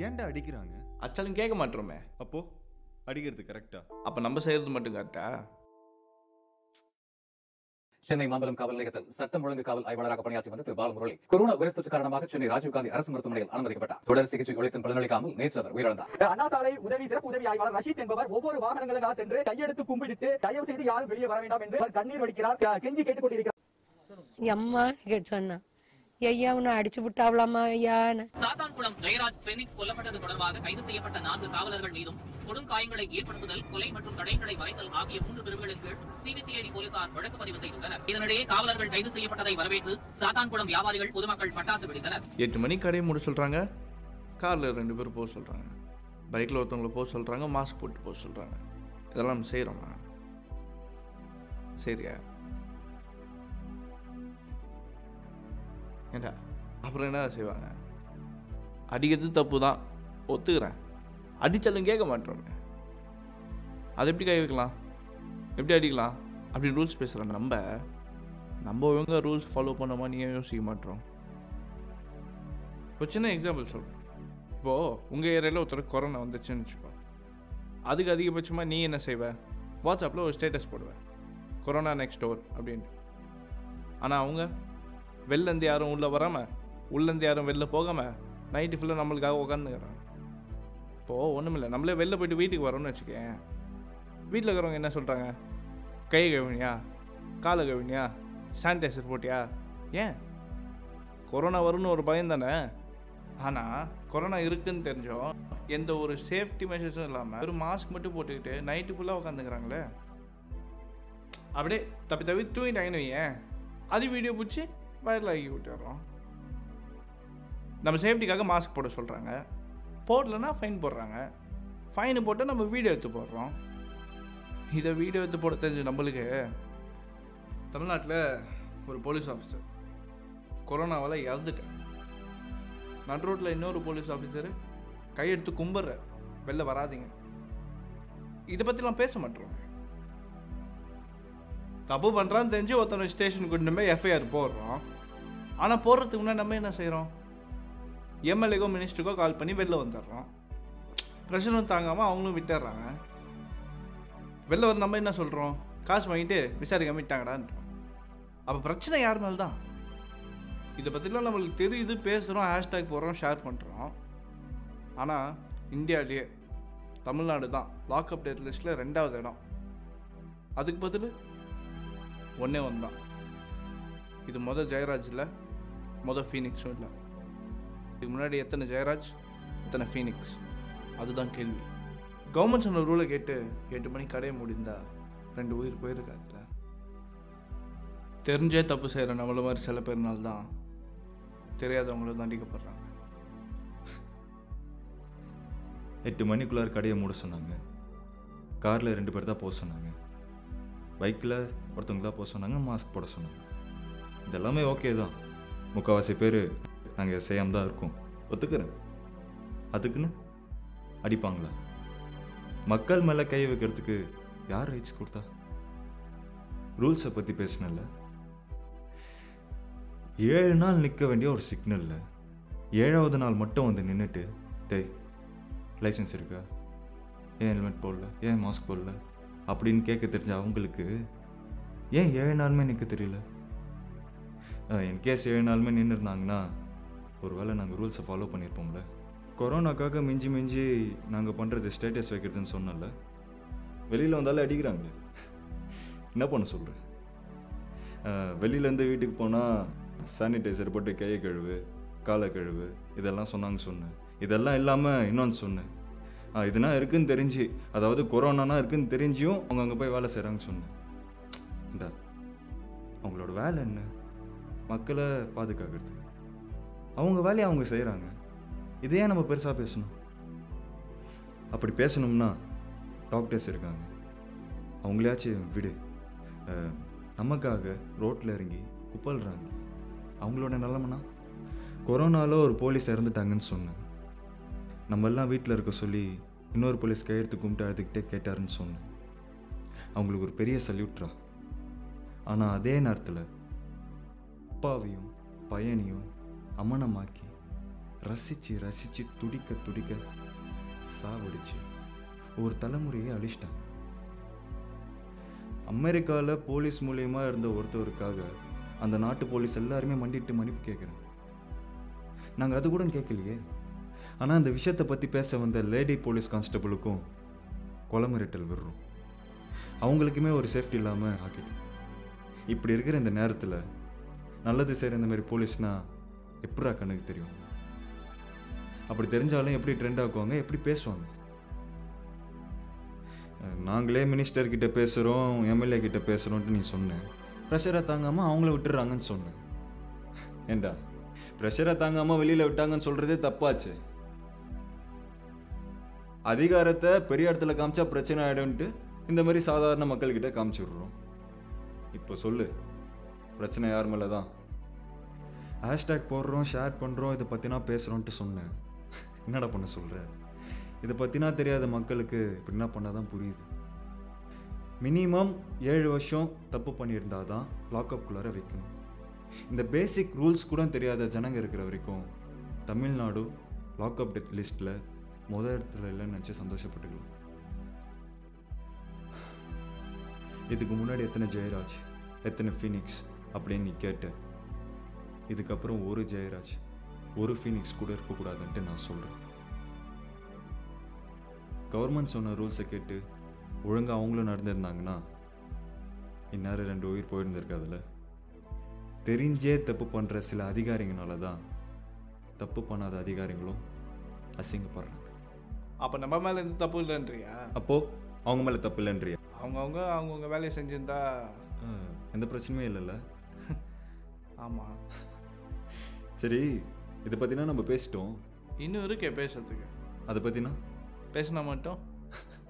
ஏன்டா அடிக்கிறாங்க அச்சாலும் கேட்க மாட்டோமே அப்போ அடிக்கிறது கரெக்டா அப்போ நம்ம செய்யறது மட்டும் கரெக்டா சென்னை மாம்பலம் காவல் நிலையத்தில் சட்டம் ஒழுங்கு காவல் ஆய்வாளராக பணியாற்றி வந்த திரு பாலமுரளி கொரோனா வைரஸ் தொற்று காரணமாக சென்னை ராஜீவ்காந்தி அரசு மருத்துவமனையில் அனுமதிக்கப்பட்டார் தொடர் சிகிச்சை உழைத்தும் பலனளிக்காமல் நேற்று அவர் உயிரிழந்தார் அண்ணா சாலை உதவி சிறப்பு உதவி ஆய்வாளர் ரஷீத் என்பவர் ஒவ்வொரு வாகனங்களுக்காக சென்று கையெடுத்து கும்பிட்டு தயவு செய்து யாரும் வெளியே வர வேண்டாம் என்று அவர் கண்ணீர் வடிக்கிறார் கெஞ்சி கேட்டுக் கொண்டிருக்கிறார் அம்மா சொன்னா ஐயா உன்னை அடிச்சு விட்டாவலாமா ஐயான்னு சாத்தான்குளம் ஜெயராஜ் பெனிக்ஸ் கொல்லப்பட்டது தொடர்பாக கைது செய்யப்பட்ட நான்கு காவலர்கள் மீதும் கொடுங்காயங்களை ஏற்படுத்துதல் கொலை மற்றும் தடைகளை வரைத்தல் ஆகிய மூன்று பிரிவுகளின் கீழ் சிபிசிஐடி போலீசார் வழக்கு பதிவு செய்துள்ளனர் இதனிடையே காவலர்கள் கைது செய்யப்பட்டதை வரவேற்று சாத்தான்குளம் வியாபாரிகள் பொதுமக்கள் பட்டாசு வெடித்தனர் எட்டு மணி கடையை மூட சொல்கிறாங்க காரில் ரெண்டு பேர் போக சொல்கிறாங்க பைக்கில் ஒருத்தவங்கள போக சொல்கிறாங்க மாஸ்க் போட்டு போக சொல்கிறாங்க இதெல்லாம் நம்ம செய்கிறோமா சரியா ஏண்டா அப்புறம் என்ன செய்வாங்க அடிக்கிறது தப்பு தான் ஒத்துக்கிறேன் அடித்தாலும் கேட்க மாட்டோமே அது எப்படி கை வைக்கலாம் எப்படி அடிக்கலாம் அப்படின்னு ரூல்ஸ் பேசுகிறாங்க நம்ம நம்ம ஒழுங்கா ரூல்ஸ் ஃபாலோ பண்ண நீ ஏன் யோசிக்க மாட்டோம் ஒரு சின்ன எக்ஸாம்பிள் சொல்கிறேன் இப்போது உங்கள் ஏரியாவில் ஒருத்தர் கொரோனா வந்துச்சுன்னு வச்சுக்கோ அதுக்கு அதிகபட்சமாக நீ என்ன செய்வ வாட்ஸ்அப்பில் ஒரு ஸ்டேட்டஸ் போடுவேன் கொரோனா நெக்ஸ்ட் டோர் அப்படின்ட்டு ஆனால் அவங்க வெளிலேருந்து யாரும் உள்ளே வராமல் உள்ளேருந்து யாரும் வெளில போகாமல் நைட்டு ஃபுல்லாக நம்மளுக்காக உட்காந்துக்கிறாங்க இப்போது ஒன்றுமில்லை நம்மளே வெளில போயிட்டு வீட்டுக்கு வரோம்னு வச்சுக்கேன் வீட்டில் இருக்கிறவங்க என்ன சொல்கிறாங்க கை கழுவினியா காலை கழுவினியா சானிடைசர் போட்டியா ஏன் கொரோனா வரும்னு ஒரு பயம் தானே ஆனால் கொரோனா இருக்குன்னு தெரிஞ்சோம் எந்த ஒரு சேஃப்டி மெஷர்ஸும் இல்லாமல் ஒரு மாஸ்க் மட்டும் போட்டுக்கிட்டு நைட்டு ஃபுல்லாக உட்காந்துக்கிறாங்களே அப்படியே தப்பி தப்பி தூங்கிட்டாங்கன்னு வையேன் அது வீடியோ பிடிச்சி வைரல் ஆகி விட்டுறோம் நம்ம சேஃப்டிக்காக மாஸ்க் போட சொல்கிறாங்க போடலன்னா ஃபைன் போடுறாங்க ஃபைனு போட்டு நம்ம வீடியோ எடுத்து போடுறோம் இதை வீடியோ எடுத்து போட தெரிஞ்ச நம்மளுக்கு தமிழ்நாட்டில் ஒரு போலீஸ் ஆஃபீஸர் கொரோனாவால் இறந்துட்டேன் நடு ரோட்டில் இன்னொரு போலீஸ் ஆஃபீஸரு கையெடுத்து கும்பிட்ற வெளில வராதீங்க இதை பற்றிலாம் பேச மாட்டோம் தப்பு பண்ணுறான்னு தெரிஞ்சு ஒருத்தனை ஸ்டேஷனுக்கு கொண்டு போய் எஃப்ஐஆர் போடுறோம் ஆனால் போடுறதுக்கு முன்னாடி நம்ம என்ன செய்கிறோம் எம்எல்ஏக்கோ மினிஸ்டருக்கோ கால் பண்ணி வெளில வந்துடுறோம் பிரச்சனை தாங்காமல் அவங்களும் விட்டுடுறாங்க வெளில வந்து நம்ம என்ன சொல்கிறோம் காசு வாங்கிட்டு விசாரிக்காம விட்டாங்கடான்றோம் அப்போ பிரச்சனை யார் மேல் தான் இதை பற்றிலாம் நம்மளுக்கு தெரியுது பேசுகிறோம் ஹேஷ்டேக் போடுறோம் ஷேர் பண்ணுறோம் ஆனால் இந்தியாவிலேயே தமிழ்நாடு தான் லாக்அப் டேட் லிஸ்ட்டில் ரெண்டாவது இடம் அதுக்கு பதில் ஒன்றே ஒன்று தான் இது மொதல் ஜெயராஜ் இல்லை மொதல் ஃபீனிக்ஸும் இல்லை இதுக்கு முன்னாடி எத்தனை ஜெயராஜ் எத்தனை ஃபீனிக்ஸ் அதுதான் கேள்வி கவர்மெண்ட் சொன்ன ரூலை கேட்டு எட்டு மணி கடையை முடிந்தா ரெண்டு உயிர் போயிருக்காதுல்ல தெரிஞ்சே தப்பு செய்கிற நம்மள மாதிரி சில பேர்னால தான் தெரியாதவங்களும் தண்டிக்கப்படுறாங்க எட்டு மணிக்குள்ளார கடையை மூட சொன்னாங்க காரில் ரெண்டு பேர் தான் போக சொன்னாங்க பைக்கில் ஒருத்தவங்க தான் போக சொன்னாங்க மாஸ்க் போட சொன்னாங்க இதெல்லாமே ஓகே தான் முக்கால்வாசி பேர் நாங்கள் செய்யாம தான் இருக்கோம் ஒத்துக்கிறேன் அதுக்குன்னு அடிப்பாங்களா மக்கள் மேலே கை வைக்கிறதுக்கு யார் ரைட்ஸ் கொடுத்தா ரூல்ஸை பற்றி பேசினல ஏழு நாள் நிற்க வேண்டிய ஒரு சிக்னலில் ஏழாவது நாள் மட்டும் வந்து நின்றுட்டு டேய் லைசன்ஸ் இருக்கா ஏன் ஹெல்மெட் போடல ஏன் மாஸ்க் போடல அப்படின்னு கேட்க தெரிஞ்ச அவங்களுக்கு ஏன் ஏழு நாளுமே நிற்க தெரியல இன்கேஸ் ஏழு நாளுமே நின்று இருந்தாங்கன்னா ஒருவேளை நாங்கள் ரூல்ஸை ஃபாலோ பண்ணியிருப்போம்ல கொரோனாக்காக மிஞ்சி மிஞ்சி நாங்கள் பண்ணுறது ஸ்டேட்டஸ் வைக்கிறதுன்னு சொன்னல வெளியில் வந்தாலும் அடிக்கிறாங்க என்ன பண்ண சொல்கிறேன் வெளியிலேருந்து வீட்டுக்கு போனால் சானிடைசர் போட்டு கையை கழுவு காலை கழுவு இதெல்லாம் சொன்னாங்க சொன்னேன் இதெல்லாம் இல்லாமல் இன்னொன்று சொன்னேன் ஆ இதுனா இருக்குன்னு தெரிஞ்சு அதாவது கொரோனானா இருக்குன்னு தெரிஞ்சியும் அவங்க அங்கே போய் வேலை செய்கிறாங்கன்னு சொன்னேன் இந்தா அவங்களோட வேலை என்ன மக்களை பாதுகாக்கிறது அவங்க வேலையை அவங்க செய்கிறாங்க இதை ஏன் நம்ம பெருசாக பேசணும் அப்படி பேசணும்னா டாக்டர்ஸ் இருக்காங்க அவங்களையாச்சும் விடு அஹ், நமக்காக ரோட்டில் இறங்கி குப்பல்றாங்க அவங்களோட நிலமனா கொரோனாவில் ஒரு போலீஸ் இறந்துட்டாங்கன்னு சொன்னேன் நம்ம எல்லாம் வீட்டில் இருக்க சொல்லி இன்னொரு போலீஸ் கையெடுத்து கும்பிட்டு அழுதுகிட்டே கேட்டாருன்னு சொன்னேன் அவங்களுக்கு ஒரு பெரிய சல்யூட்ரா ஆனால் அதே நேரத்தில் அப்பாவையும் பையனையும் அமனமாக்கி ரசித்து ரசித்து துடிக்க துடிக்க சாவடிச்சு ஒரு தலைமுறையை அழிச்சிட்டாங்க அமெரிக்காவில் போலீஸ் மூலியமா இருந்த ஒருத்தவருக்காக அந்த நாட்டு போலீஸ் எல்லாருமே மண்டிட்டு மன்னிப்பு கேட்குறாங்க நாங்கள் அது கூட கேட்கலையே ஆனால் அந்த விஷயத்தை பற்றி பேச வந்த லேடி போலீஸ் கான்ஸ்டபிளுக்கும் கொலை மிரட்டல் விடுறோம் அவங்களுக்குமே ஒரு சேஃப்டி இல்லாமல் ஆக்கிட்டோம் இப்படி இருக்கிற இந்த நேரத்தில் நல்லது செய்கிற இந்த மாதிரி போலீஸ்னா எப்படா கண்ணுக்கு தெரியும் அப்படி தெரிஞ்சாலும் எப்படி ட்ரெண்ட் ஆக்குவாங்க எப்படி பேசுவாங்க அஹ் நாங்களே மினிஸ்டர் கிட்ட பேசுகிறோம் எம்எல்ஏ கிட்ட பேசுகிறோன்ட்டு நீ சொன்ன ப்ரெஷரை தாங்காமல் அவங்கள விட்டுறாங்கன்னு சொன்னேன் ஏண்டா ப்ரெஷரை தாங்காமல் வெளியில் விட்டாங்கன்னு சொல்கிறதே தப்பாச்சு அதிகாரத்தை பெரிய இடத்துல காமிச்சா பிரச்சனை ஆகிடும்ட்டு இந்த மாதிரி சாதாரண மக்கள்கிட்ட காமிச்சு விட்றோம் இப்போ சொல்லு பிரச்சனை யார் மேலே தான் ஹேஷ்டேக் போடுறோம் ஷேர் பண்ணுறோம் இதை பற்றினா பேசுகிறோன்ட்டு சொன்னேன் என்னடா பண்ண சொல்கிற இதை பற்றினா தெரியாத மக்களுக்கு இப்படி என்ன பண்ணால் தான் புரியுது மினிமம் ஏழு வருஷம் தப்பு பண்ணியிருந்தால் தான் லாக்அப்குள்ளார வைக்கணும் இந்த பேசிக் ரூல்ஸ் கூட தெரியாத ஜனங்க இருக்கிற வரைக்கும் தமிழ்நாடு லாக்அப் டெத் லிஸ்ட்டில் முதல் இடத்துல இல்லைன்னு நினச்சி சந்தோஷப்பட்டுக்கலாம் இதுக்கு முன்னாடி எத்தனை ஜெயராஜ் எத்தனை ஃபீனிக்ஸ் அப்படின்னு நீ கேட்ட இதுக்கப்புறம் ஒரு ஜெயராஜ் ஒரு ஃபீனிக்ஸ் கூட இருக்கக்கூடாதுன்ட்டு நான் சொல்கிறேன் கவர்மெண்ட் சொன்ன ரூல்ஸை கேட்டு ஒழுங்காக அவங்களும் நடந்திருந்தாங்கன்னா இந்நேரம் ரெண்டு உயிர் போயிருந்திருக்காதுல்ல தெரிஞ்சே தப்பு பண்ணுற சில அதிகாரிங்கனால தான் தப்பு பண்ணாத அதிகாரிகளும் அசிங்கப்படுறாங்க அப்போ நம்ம மேலே எந்த தப்பு இல்லைன்றியா அப்போது அவங்க மேலே தப்பு இல்லைன்றியா அவங்கவுங்க அவங்கவுங்க வேலையை செஞ்சிருந்தா ஆ, எந்த பிரச்சனையும் இல்லைல்ல ஆமாம் சரி இதை பற்றினா நம்ம பேசிட்டோம் இன்னும் இருக்கே பேசுறதுக்கு அதை பற்றினா பேசினா மட்டும்